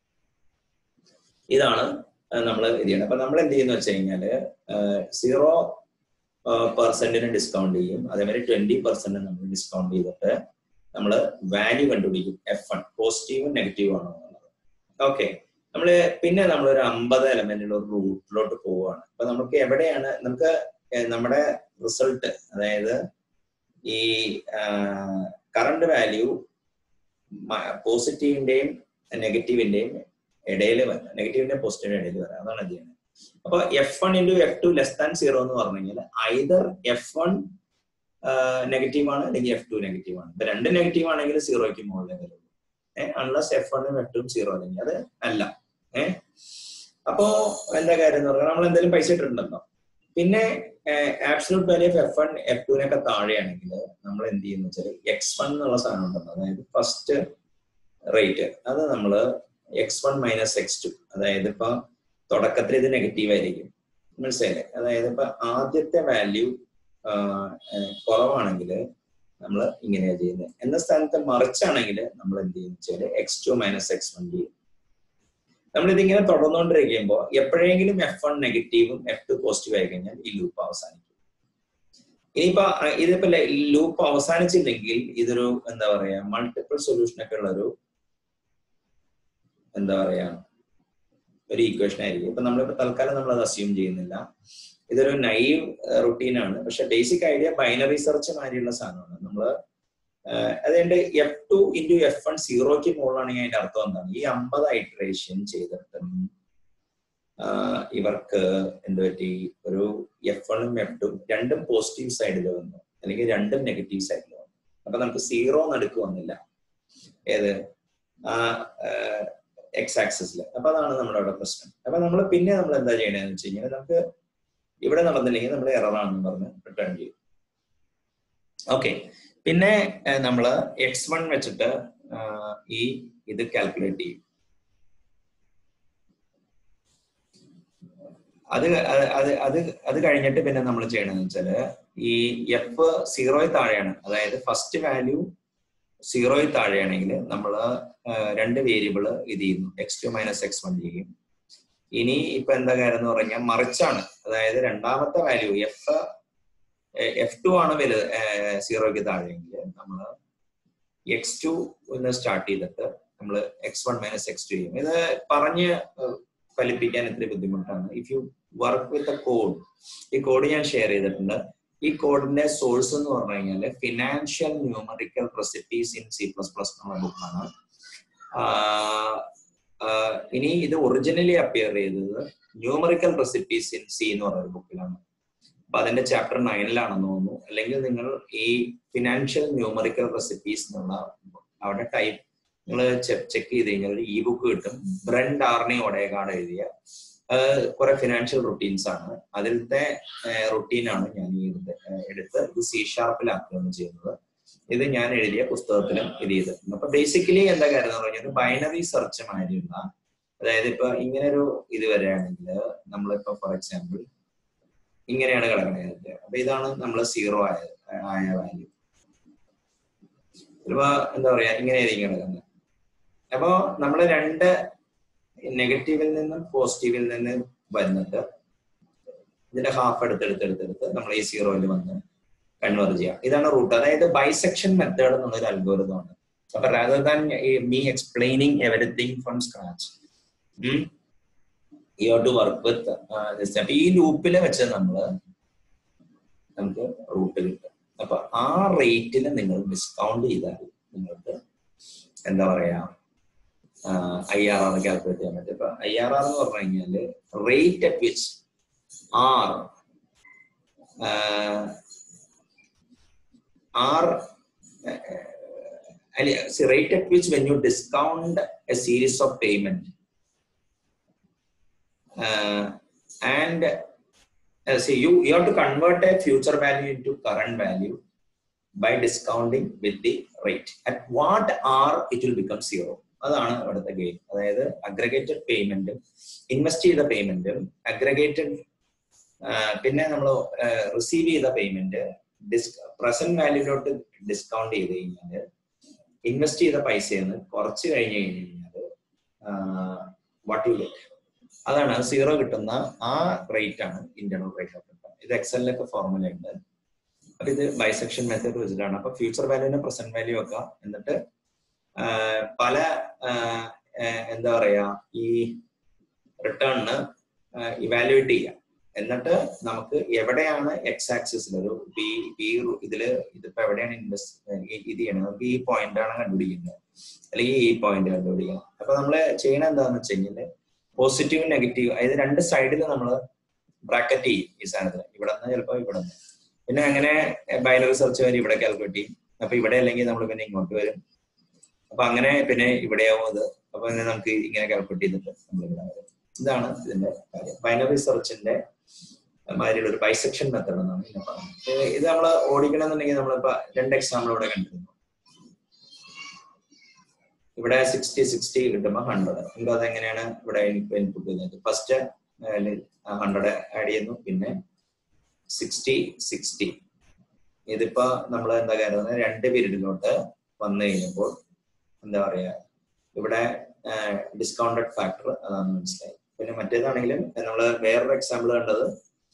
ഇതാണ് നമ്മൾ ഇത് ചെയ്യുന്നത് അപ്പൊ നമ്മൾ എന്ത് ചെയ്യുന്ന വെച്ച് കഴിഞ്ഞാല് സീറോ പെർസെന്റിന് ഡിസ്കൗണ്ട് ചെയ്യും അതേമാതിരി ട്വന്റി പെർസെന്റ് നമ്മൾ ഡിസ്കൗണ്ട് ചെയ്തിട്ട് നമ്മൾ വാല്യൂ കണ്ടുപിടിക്കും എഫ് വൺ പോസിറ്റീവും നെഗറ്റീവും ആണോ എന്നുള്ളത് ഓക്കെ നമ്മള് പിന്നെ നമ്മൾ ഒരു അമ്പത് എലമെന്റിൽ ഒരു റൂട്ടിലോട്ട് പോവുകയാണ് അപ്പൊ നമുക്ക് എവിടെയാണ് നമുക്ക് നമ്മുടെ റിസൾട്ട് അതായത് ഈ കറണ്ട് വാല്യൂ പോസിറ്റീവിന്റെയും നെഗറ്റീവിന്റെയും ഇടയിൽ വരാം നെഗറ്റീവിന്റെ പോസിറ്റീവിന്റെ ഇടയിൽ വരാം അതാണ് ഇത് ചെയ്യുന്നത് അപ്പൊ F one into F two less than zero എന്ന് പറഞ്ഞു കഴിഞ്ഞാൽ ഐദർ എഫ് വൺ നെഗറ്റീവ് ആണ് അല്ലെങ്കിൽ എഫ് ടു നെഗറ്റീവ് ആണ് ഇപ്പൊ രണ്ട് നെഗറ്റീവ് ആണെങ്കിൽ സീറോയ്ക്ക് മുകളിലേ വരുള്ളൂ ഏഹ് അൺലസ് എഫ് വണ്ണും എഫ് ടും സീറോ അല്ലെങ്കിൽ അത് അല്ല ഏഹ് അപ്പോ എന്താ കാര്യം എന്ന് പറഞ്ഞാൽ നമ്മൾ എന്തെങ്കിലും പൈസ ഇട്ടിട്ടുണ്ടല്ലോ പിന്നെ absolute value of F one F ടുവിനൊക്കെ താഴെയാണെങ്കിൽ നമ്മൾ എന്ത് ചെയ്യുന്ന വെച്ചാൽ എക്സ് വൺ എന്നുള്ള സാധനം ഉണ്ടല്ലോ അതായത് ഫസ്റ്റ് റേറ്റ് അത് നമ്മൾ X one minus X two അതായത് ഇപ്പൊ തുടക്കത്തിൽ ഇത് നെഗറ്റീവ് ആയിരിക്കും മനസ്സിലായില്ലേ അതായത് ഇപ്പൊ ആദ്യത്തെ വാല്യൂ കുറവാണെങ്കിൽ നമ്മൾ ഇങ്ങനെയാണ് ചെയ്യുന്നത് എന്ന സ്ഥാനത്ത് മറിച്ചാണെങ്കിൽ നമ്മൾ എന്ത് ചെയ്യുന്ന വെച്ചാൽ X two minus X one ചെയ്യും നമ്മൾ ഇതിങ്ങനെ തുടർന്നുകൊണ്ടിരിക്കുമ്പോൾ എപ്പോഴെങ്കിലും എഫ് വൺ നെഗറ്റീവും എഫ് ടു പോസിറ്റീവ് ആയി കഴിഞ്ഞാൽ ഈ ലൂപ്പ് അവസാനിക്കും ഇനിയിപ്പോ അഹ് ഇതിപ്പോ ലൂപ്പ് അവസാനിച്ചില്ലെങ്കിൽ ഇതൊരു എന്താ പറയാ മൾട്ടിപ്പിൾ സൊല്യൂഷൻ ഒക്കെ ഉള്ള ഒരു എന്താ പറയാ ഒരു ഈക്വേഷൻ ആയിരിക്കും ഇപ്പൊ നമ്മളിപ്പോ തൽക്കാലം നമ്മൾ അത് അസ്യൂം ചെയ്യുന്നില്ല ഇതൊരു നൈവ് റുട്ടീൻ ആണ് പക്ഷെ ബേസിക് ഐഡിയ ബൈനറി സെർച്ച് മാതിരിയുള്ള സാധനമാണ് നമ്മള് അതുകൊണ്ട് F two into F one സീറോയ്ക്ക് മുകളിലാണെങ്കിൽ അതിന്റെ അർത്ഥം എന്താണ് ഈ അമ്പത് ഐട്രേഷൻ ചെയ്തിട്ടും ആഹ് ഇവർക്ക് എന്ത് പറ്റി ഒരു എഫ് വണ്ണും എഫ് ടു രണ്ടും പോസിറ്റീവ് സൈഡിൽ വന്നു അല്ലെങ്കിൽ രണ്ടും നെഗറ്റീവ് സൈഡിൽ വന്നു അപ്പൊ നമുക്ക് സീറോ നടുക്ക് വന്നില്ല ഏത് എക്സ് ആക്സിസിൽ അപ്പൊ അതാണ് നമ്മുടെ അവിടെ പ്രശ്നം അപ്പൊ നമ്മൾ പിന്നെ നമ്മൾ എന്താ ചെയ്യണമെന്ന് വെച്ച് കഴിഞ്ഞാൽ നമുക്ക് ഇവിടെ നടന്നില്ലെങ്കിൽ നമ്മൾ എററാണെന്ന് പറഞ്ഞ് റിട്ടേൺ ചെയ്യും ഓക്കെ പിന്നെ നമ്മൾ എക്സ് വൺ വെച്ചിട്ട് ആഹ് ഈ ഇത് കാൽക്കുലേറ്റ് ചെയ്യും അത് അത് അത് അത് അത് കഴിഞ്ഞിട്ട് പിന്നെ നമ്മൾ ചെയ്യണമെന്ന് വെച്ചാല് ഈ എഫ് സീറോയിൽ താഴെയാണ് അതായത് ഫസ്റ്റ് വാല്യൂ സീറോയിൽ താഴെയാണെങ്കിൽ നമ്മൾ രണ്ട് വേരിയബിള് ഇത് ചെയ്യുന്നു X two minus X one ചെയ്യും ഇനി ഇപ്പൊ എന്താ കാര്യം എന്ന് പറഞ്ഞാൽ മറിച്ചാണ് അതായത് രണ്ടാമത്തെ വാല്യൂ എഫ് എഫ് ടു ആണ് വലുത് സീറോയ്ക്ക് താഴെയെങ്കിൽ നമ്മൾ എക്സ് ടു എന്ന് സ്റ്റാർട്ട് ചെയ്തിട്ട് നമ്മൾ X one minus X two ചെയ്യും ഇത് പറഞ്ഞ് ഫലിപ്പിക്കാൻ ഇത്തിരി ബുദ്ധിമുട്ടാണ് if you work with a code ഈ കോഡ് ഞാൻ ഷെയർ ചെയ്തിട്ടുണ്ട് ഈ കോഡിന്റെ സോഴ്സ് എന്ന് പറഞ്ഞു കഴിഞ്ഞാൽ financial numerical recipes in C plus plus എന്നുള്ള ബുക്കാണ് ഇനി ഇത് ഒറിജിനലി അപ്പിയർ ചെയ്തത് ന്യൂമറിക്കൽ റെസിപ്പീസ് ഇൻ സി എന്ന് പറയുന്ന ബുക്കിലാണ് അപ്പൊ അതിന്റെ ചാപ്റ്റർ നയനിലാണെന്ന് തോന്നുന്നു അല്ലെങ്കിൽ നിങ്ങൾ ഈ ഫിനാൻഷ്യൽ ന്യൂമറിക്കൽ റെസിപ്പീസ് എന്നുള്ള അവിടെ ടൈപ്പ് നിങ്ങൾ ചെക്ക് ചെയ്ത് കഴിഞ്ഞാൽ ഒരു ഇ ബുക്ക് കിട്ടും ബ്രണ്ട് ആർണി ഒടേകാട് എഴുതിയ കുറെ ഫിനാൻഷ്യൽ റുട്ടീൻസ് ആണ് അതിലത്തെ റുട്ടീനാണ് ഞാൻ ഈ എടുത്ത് ഇത് സി ഷാർപ്പിലാക്കുകയാണ് ചെയ്യുന്നത് ഇത് ഞാൻ എഴുതിയ പുസ്തകത്തിലും ഇത് ചെയ്തിട്ടുണ്ട് അപ്പൊ ബേസിക്കലി എന്താ കാര്യം എന്ന് പറഞ്ഞാൽ ബൈനറി സെർച്ച് മാതിരിയുള്ള അതായത് ഇപ്പൊ ഇങ്ങനെ ഒരു ഇത് വരികയാണെങ്കിൽ നമ്മളിപ്പോ ഫോർ എക്സാമ്പിൾ ഇങ്ങനെയാണ് കിടക്കുന്നത് അപ്പൊ ഇതാണ് നമ്മൾ സീറോ ആയ ആയ വാല്യൂ ചിലപ്പോ എന്താ പറയാ ഇങ്ങനെ ആയിരിക്കും കിടക്കുന്നത് അപ്പോ നമ്മൾ രണ്ട് നെഗറ്റീവിൽ നിന്നും പോസിറ്റീവിൽ നിന്ന് വരുന്നിട്ട് ഇതിന്റെ ഹാഫ് എടുത്തെടുത്തെടുത്തെടുത്ത് നമ്മൾ ഈ സീറോയിൽ വന്ന് കൺവേർട്ട് ചെയ്യാം ഇതാണ് റൂട്ട് അതായത് ബൈസെക്ഷൻ മെത്തേഡ് എന്നുള്ളൊരു അൽഗോരിതമാണ് അപ്പൊ rather than me explaining everything from scratch you have to work with അപ്പൊ ഈ ലൂപ്പിൽ വെച്ച് നമ്മൾ നമുക്ക് റൂട്ട് കിട്ടും അപ്പൊ ആ റേറ്റിൽ നിങ്ങൾ ഡിസ്കൗണ്ട് ചെയ്താൽ നിങ്ങൾക്ക് എന്താ പറയാ ഐ ആർ ആർ കാൽക്കുലേറ്റ് ചെയ്യാൻ പറ്റും ഇപ്പൊ ഐ ആർ ആർ എന്ന് പറഞ്ഞു കഴിഞ്ഞാല് rate at which R R rate at which when you discount a series of payment uh, and uh, see you you have to convert a future value into current value by discounting with the rate at what r it will become zero അതാണ് ഇവിടുത്തെ ഗെയിം അതായത് അഗ്രഗേറ്റഡ് പേയ്മെന്റ് ഇൻവെസ്റ്റ് ചെയ്ത പേയ്മെന്റ് അഗ്രഗേറ്റഡ് പിന്നെ നമ്മൾ റിസീവ് ചെയ്ത പേയ്മെന്റ് ഡിസ് പ്രസന്റ് വാല്യൂലോട്ട് ഡിസ്കൗണ്ട് ചെയ്ത് കഴിഞ്ഞാൽ ഇൻവെസ്റ്റ് ചെയ്ത പൈസയിൽ നിന്ന് കുറച്ച് കഴിഞ്ഞ് കഴിഞ്ഞ് കഴിഞ്ഞാൽ വാട്ട് യു ഗെറ്റ് അതാണ് സീറോ കിട്ടുന്ന ആ റേറ്റ് ആണ് ഇന്റേണൽ റേറ്റ് ഓഫ് റിട്ടേൺ ഇത് എക്സലിലൊക്കെ ഫോർമുല ഉണ്ട് അപ്പൊ ഇത് ബൈസെക്ഷൻ മെത്തേഡ് വെച്ചിട്ടാണ് അപ്പൊ ഫ്യൂച്ചർ വാല്യൂനെ പ്രസന്റ് വാല്യൂ വെക്കുക എന്നിട്ട് പല എന്താ പറയാ ഈ റിട്ടേണിന് ഇവാലുവേറ്റ് ചെയ്യാം എന്നിട്ട് നമുക്ക് എവിടെയാണ് എക്സ് ആക്സിസിൽ ഒരു ബി ബി ഇതില് ഇതിപ്പോ എവിടെയാണ് ഇൻവെസ്റ്റ് ഇത് ചെയ്യണത് നമുക്ക് ഈ പോയിന്റ് ആണ് കണ്ടുപിടിക്കുന്നത് അല്ലെങ്കിൽ ഈ പോയിന്റ് കണ്ടുപിടിക്കണം അപ്പൊ നമ്മള് ചെയ്യണ എന്താന്ന് വെച്ച് കഴിഞ്ഞാല് പോസിറ്റീവ് നെഗറ്റീവ് അതായത് രണ്ട് സൈഡിൽ നമ്മൾ ബ്രാക്കറ്റ് ചെയ്യും ഈ സാധനത്തിന് ഇവിടെ നിന്ന് ചിലപ്പോൾ ഇവിടെ നിന്ന് പിന്നെ അങ്ങനെ ബൈനറി സെർച്ച് വരെ ഇവിടെ കാൽക്കുലേറ്റ് ചെയ്യും അപ്പൊ ഇവിടെ അല്ലെങ്കിൽ നമ്മൾ പിന്നെ ഇങ്ങോട്ട് വരും അപ്പൊ അങ്ങനെ പിന്നെ ഇവിടെയാവും അത് അപ്പൊ അങ്ങനെ നമുക്ക് ഇങ്ങനെ കാൽക്കുലേറ്റ് ചെയ്തിട്ട് നമ്മൾ ഇവിടെ വരും ഇതാണ് ഇതിന്റെ കാര്യം ബൈനറി സെർച്ചിന്റെ മാതിരിയുള്ള ഒരു ബൈസെക്ഷൻ മെത്തേഡ് എന്നാണ് ഇതിനെ പറയുന്നത് ഇത് നമ്മൾ ഓടിക്കണമെന്നുണ്ടെങ്കിൽ നമ്മളിപ്പോ രണ്ട് എക്സാമ്പിൾ ഇവിടെ കണ്ടിരുന്നു ഇവിടെ സിക്സ്റ്റി സിക്സ്റ്റി കിട്ടുമ്പോൾ ഹൺഡ്രഡ് നമുക്ക് അതെങ്ങനെയാണ് ഇവിടെ ഇൻപുട്ട് ചെയ്യുന്നത് ഫസ്റ്റ് ഹൺഡ്രഡ് ആഡ് ചെയ്യുന്നു പിന്നെ സിക്സ്റ്റി സിക്സ്റ്റി ഇതിപ്പോ നമ്മൾ എന്താ കരുതുന്നത് രണ്ട് പീരീഡിലോട്ട് വന്നു കഴിഞ്ഞപ്പോൾ എന്താ പറയാ ഇവിടെ ഡിസ്കൗണ്ടഡ് ഫാക്ടർ അതാണ് മനസ്സിലായി പിന്നെ മറ്റേതാണെങ്കിലും നമ്മൾ വേറൊരു എക്സാമ്പിൾ കണ്ടത്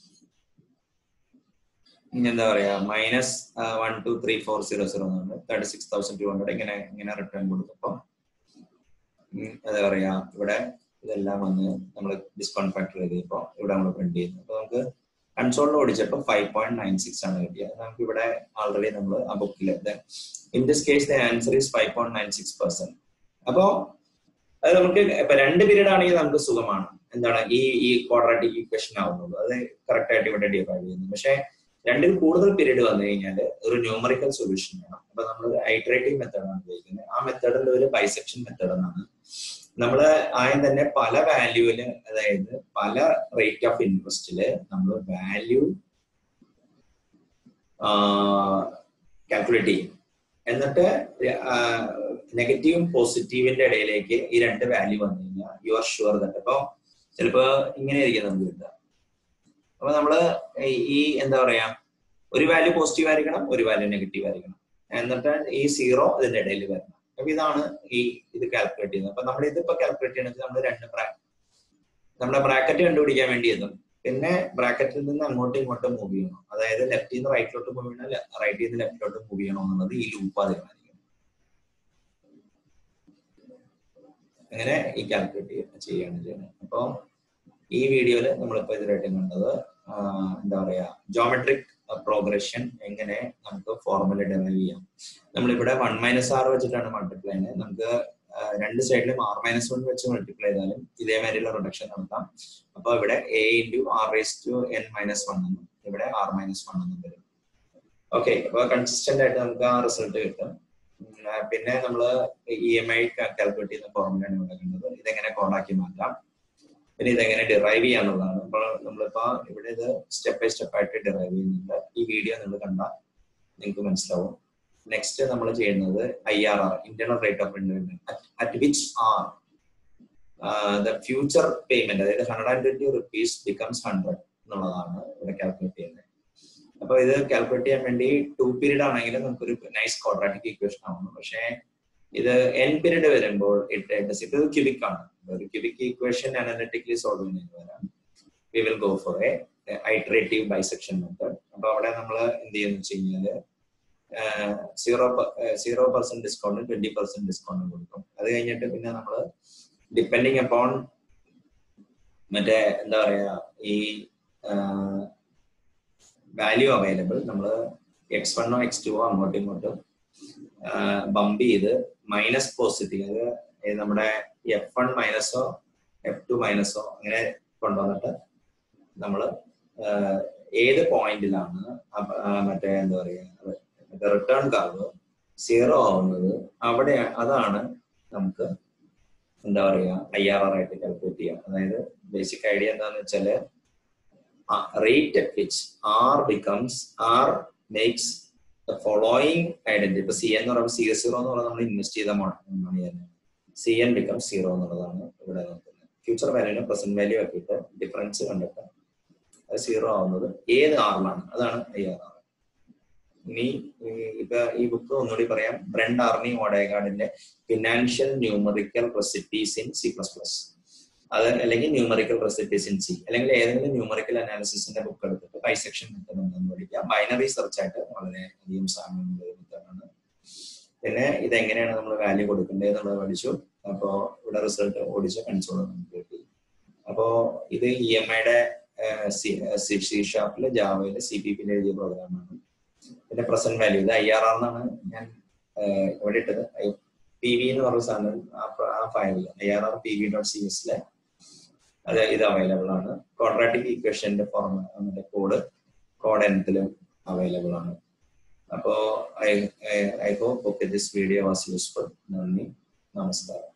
ഇനി എന്താ പറയാ minus one two three four zero zero thirty six thousand two hundred ഇങ്ങനെ ഇങ്ങനെ റിട്ടേൺ കൊടുത്തപ്പോ ഉം, എന്താ പറയാ ഇവിടെ ഇതെല്ലാം വന്ന് നമ്മൾ ഡിസ്കൗണ്ട് ഫാക്ടർ ചെയ്തപ്പോ ഇവിടെ നമ്മൾ പ്രിന്റ് ചെയ്യുന്നു അപ്പൊ നമുക്ക് കൺസോളിൽ ഓടിച്ചപ്പോ ഫൈവ് പോയിന്റ് നയൻ സിക്സ് ആണ് കിട്ടിയത് നമുക്ക് ഇവിടെ ആൾറെഡി നമ്മൾ ആ ബുക്കിൽ in this case the answer is five point nine six percent അപ്പോ അത് നമുക്ക് ഇപ്പൊ രണ്ട് പീരീഡ് ആണെങ്കിൽ നമുക്ക് സുഖമാണ് എന്താണ് ഈ ഈ ക്വാഡ്രാറ്റിക് ഇക്വേഷൻ ആവുന്നുള്ളൂ അത് കറക്റ്റ് ആയിട്ട് ഇവിടെ ഡിവൈഡ് ചെയ്യുന്നു പക്ഷെ രണ്ടിൽ കൂടുതൽ പീരീഡ് വന്നു കഴിഞ്ഞാൽ ഒരു ന്യൂമറിക്കൽ സൊല്യൂഷൻ വേണം അപ്പൊ നമ്മൾ ഐട്രേറ്റീവ് മെത്തേഡാണ് ഉപയോഗിക്കുന്നത് ആ മെത്തേഡിൽ ഒരു ബൈസെക്ഷൻ മെത്തേഡ് എന്നാണ് നമ്മൾ ആദ്യം തന്നെ പല വാല്യൂവില് അതായത് പല റേറ്റ് ഓഫ് ഇൻട്രസ്റ്റില് നമ്മൾ വാല്യൂ കാൽക്കുലേറ്റ് ചെയ്യും എന്നിട്ട് നെഗറ്റീവും പോസിറ്റീവിന്റെ ഇടയിലേക്ക് ഈ രണ്ട് വാല്യൂ വന്നു കഴിഞ്ഞാൽ യു ആർ ഷുവർ ദറ്റ് അപ്പൊ ചിലപ്പോ ഇങ്ങനെ ആയിരിക്കും നമുക്ക് കിട്ടുക അപ്പൊ നമ്മള് ഈ- ഈ എന്താ പറയാ ഒരു വാല്യൂ പോസിറ്റീവ് ആയിരിക്കണം ഒരു വാല്യൂ നെഗറ്റീവ് ആയിരിക്കണം എന്നിട്ട് ഈ സീറോ ഇതിന്റെ ഇടയിൽ വരണം അപ്പൊ ഇതാണ് ഈ ഇത് കാൽക്കുലേറ്റ് ചെയ്യുന്നത് അപ്പൊ നമ്മൾ ഇതിപ്പോ കാൽക്കുലേറ്റ് ചെയ്യണമെങ്കിൽ നമ്മൾ രണ്ട് ബ്രാ- നമ്മുടെ ബ്രാക്കറ്റ് കണ്ടുപിടിക്കാൻ വേണ്ടി എത്തും പിന്നെ ബ്രാക്കറ്റിൽ നിന്ന് അങ്ങോട്ടും ഇങ്ങോട്ടും മൂവ് ചെയ്യണം അതായത് ലെഫ്റ്റിൽ നിന്ന് റൈറ്റിലോട്ട് മൂവ് ചെയ്യണം റൈറ്റിൽ നിന്ന് ലെഫ്റ്റിലോട്ട് മൂവ് ചെയ്യണം എന്നുള്ളത് ഈ ലൂപ്പ് തീരുമാനിക്കും അങ്ങനെ ഈ കാൽക്കുലേറ്റ് ചെയ്യാണ് ചെയ്യുന്നത് അപ്പൊ ഈ വീഡിയോയിൽ നമ്മളിപ്പോ ഇതിലായിട്ട് കണ്ടത് ആ, എന്താ പറയാ ജോമെട്രിക് പ്രോഗ്രഷൻ എങ്ങനെ നമുക്ക് ഫോർമുല ഡെറൈവ് ചെയ്യാം നമ്മളിവിടെ വൺ മൈനസ് ആർ വെച്ചിട്ടാണ് മൾട്ടിപ്ലൈ ചെയ്യുന്നത് നമുക്ക് ആ, രണ്ട് സൈഡിലും ആർ മൈനസ് വൺ വെച്ച് മൾട്ടിപ്ലൈ ചെയ്താലും ഇതേമാതിരിയുള്ള റിഡക്ഷൻ നടത്താം അപ്പൊ ഇവിടെ A into R raise to N minus one എന്നും ഇവിടെ ആർ മൈനസ് വൺ എന്നും വരും ഓക്കെ അപ്പൊ കൺസിസ്റ്റന്റ് ആയിട്ട് നമുക്ക് ആ റിസൾട്ട് കിട്ടും ഉം, ആ, പിന്നെ നമ്മൾ ഇ എം ഐ കാൽക്കുലേറ്റ് ചെയ്യുന്ന ഫോർമുലയാണ് ഇവിടെ കണ്ടത് ഇതെങ്ങനെ കോഡാക്കി മാറ്റാം പിന്നെ ഇതെങ്ങനെ ഡിറൈവ് ചെയ്യാന്നുള്ളതാണ് അപ്പോൾ നമ്മളിപ്പോ ഇവിടെ ഇത് സ്റ്റെപ്പ് ബൈ സ്റ്റെപ്പ് ആയിട്ട് ഡിറൈവ് ചെയ്യുന്നുണ്ട് ഈ വീഡിയോ നിങ്ങൾ കണ്ടാൽ നിങ്ങൾക്ക് മനസ്സിലാവും നെക്സ്റ്റ് നമ്മൾ ചെയ്യുന്നത് I R R internal rate of renewal at which R the future payment അതായത് hundred and twenty rupees becomes hundred എന്നുള്ളതാണ് ഇവിടെ കാൽക്കുലേറ്റ് ചെയ്യുന്നത് അപ്പൊ ഇത് കാൽക്കുലേറ്റ് ചെയ്യാൻ വേണ്ടി ടു പീരീഡ് ആണെങ്കിൽ നമുക്കൊരു നൈസ് ക്വാഡ്രാറ്റിക് ഇക്വേഷൻ ആവുന്നു പക്ഷേ ഇത് എൻ പീരീഡ് വരുമ്പോൾ ഇറ്റ് ഇത് ക്യൂബിക് ആണ് ഒരു ക്യൂബിക് ഇക്വേഷൻ അനലിറ്റിക്കലി സോൾവ് ചെയ്യുന്നതിന് വരാം we will go for a iterative bisection method അപ്പൊ അവിടെ നമ്മൾ എന്ത് ചെയ്യുന്ന വെച്ച് കഴിഞ്ഞാല് സീറോ സീറോ പെർസെന്റ് ഡിസ്കൗണ്ടും ട്വന്റി പെർസെന്റ് ഡിസ്കൗണ്ടും കൊടുക്കും അത് കഴിഞ്ഞിട്ട് പിന്നെ നമ്മൾ ഡിപ്പെൻഡിങ് അപ്പോൺ മറ്റേ എന്താ പറയാ ഈ വാല്യൂ അവൈലബിൾ നമ്മൾ എക്സ് വണ്ണോ എക്സ് ടുവോ അങ്ങോട്ടും ഇങ്ങോട്ടും ബംപ് ചെയ്ത് മൈനസ് പോസിറ്റീവ് അത് നമ്മുടെ എഫ് വൺ മൈനസോ എഫ് ടു മൈനസോ അങ്ങനെ കൊണ്ടുവന്നിട്ട് നമ്മൾ ഏത് പോയിന്റിലാണ് മറ്റേ എന്താ പറയുക റിട്ടേൺ കാർവ് സീറോ ആവുന്നത് അവിടെ അതാണ് നമുക്ക് എന്താ പറയുക ഐ ആർ ആർ ആയിട്ട് കാൽക്കുലേറ്റ് ചെയ്യാം അതായത് ബേസിക് ഐഡിയ എന്താന്ന് വെച്ചാല് rate at which R becomes R makes the following identity ഇപ്പൊ സി എന്ന് പറയുമ്പോൾ സി എസ് സീറോ എന്ന് പറയുന്നത് നമ്മൾ ഇൻവെസ്റ്റ് ചെയ്ത മണി തന്നെ സി എൻ ബിക്കം സീറോ എന്നുള്ളതാണ് ഇവിടെ നോക്കുന്നത് ഫ്യൂച്ചർ വാല്യൂന് പ്രസന്റ് വാല്യൂ ആക്കിയിട്ട് ഡിഫറൻസ് കണ്ടിട്ട് അത് സീറോ ആവുന്നത് ഏത് ആറിലാണ് അതാണ് ഐ ആർ ആർ ഇനി ഇപ്പൊ ഈ ബുക്ക് ഒന്നുകൂടി പറയാം ബ്രണ്ട് ആർണി ഓഡേഗാർഡിന്റെ financial numerical recipes in C plus plus അത് അല്ലെങ്കിൽ ന്യൂമറിക്കൽ റെസിപ്പീസ് ഇൻ സി അല്ലെങ്കിൽ ഏതെങ്കിലും ന്യൂമറിക്കൽ അനാലിസിസിന്റെ ബുക്ക് എടുത്തിട്ട് ബൈസെക്ഷൻ മെത്തേഡ് ഉണ്ടെന്ന് പഠിക്കാം ബൈനറി സെർച്ച് ആയിട്ട് വളരെ അധികം സാമ്യമുള്ള ഒരു മെത്തേഡാണ് പിന്നെ ഇതെങ്ങനെയാണ് നമ്മൾ വാല്യൂ കൊടുക്കേണ്ടത് എന്നുള്ളത് പഠിച്ചു അപ്പോ ഇവിടെ റിസൾട്ട് ഓടിച്ച കൺസോൾ നമുക്ക് കിട്ടി അപ്പോ ഇത് ഇ എം ഐയുടെ സി ഷാപ്പില് ജാവയില് സി പി പിയിൽ എഴുതിയ പ്രോഗ്രാമാണ് പിന്നെ പ്രസന്റ് വാല്യൂ ഇത് ഐ ആർ ആർ എന്നാണ് ഞാൻ ഇവിടെ ഇട്ടത് പി വി എന്ന് പറഞ്ഞ സാധനം ആ ഫയലിൽ I R R P V dot C എസിലെ അത് ഇത് അവൈലബിൾ ആണ് ക്വാഡ്രാറ്റിക് ഇക്വേഷന്റെ ഫോർമ മറ്റേ കോഡ് കോഡ് എനത്തിലും അവൈലബിൾ ആണ് അപ്പോ I I hope okay this video was useful നന്ദി നമസ്കാരം